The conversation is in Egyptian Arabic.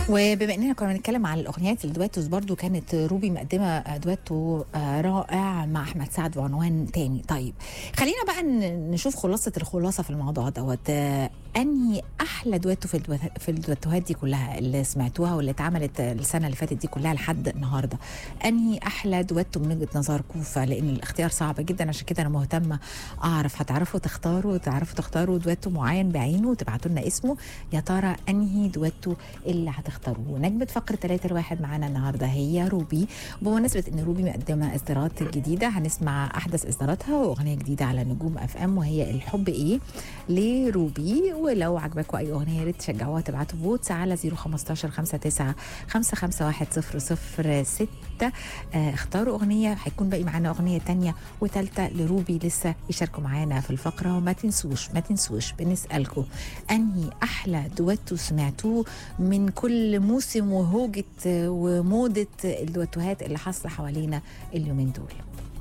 وبما اننا كنا بنتكلم على الاغنيات الدويتوز برضو كانت روبي مقدمه دويتو آه، رائع مع احمد سعد بعنوان تاني طيب خلينا بقى ن- نشوف خلاصه الخلاصه في الموضوع دوت آه، انهي احلى دويتو في الدويت- في الدويتوهات دي كلها اللي سمعتوها واللي اتعملت السنه اللي فاتت دي كلها لحد النهارده انهي احلى دويتو من وجهه نظركم فلان الاختيار صعب جدا عشان كده انا مهتمه اعرف هتعرفوا تختاروا تعرفوا تختاروا دويتو معين بعينه وتبعتوا لنا اسمه يا ترى انهي دويتو اللي هتختاروه نجمه فقره 3 الواحد معانا النهارده هي روبي بمناسبه ان روبي مقدمه اصدارات جديده هنسمع احدث اصداراتها واغنيه جديده على نجوم اف ام وهي الحب ايه لروبي ولو عجبكم اي اغنيه يا ريت تشجعوها تبعتوا فوتس على 015 59 551 006 آه، اختاروا اغنيه هيكون باقي معانا اغنيه تانية وثالثه لروبي لسه يشاركوا معانا في الفقره وما تنسوش ما تنسوش بنسالكم انهي احلى دويتو سمعتوه من كل موسم وهوجه آه، وموضه الدويتوهات اللي حاصله حوالينا اليومين دول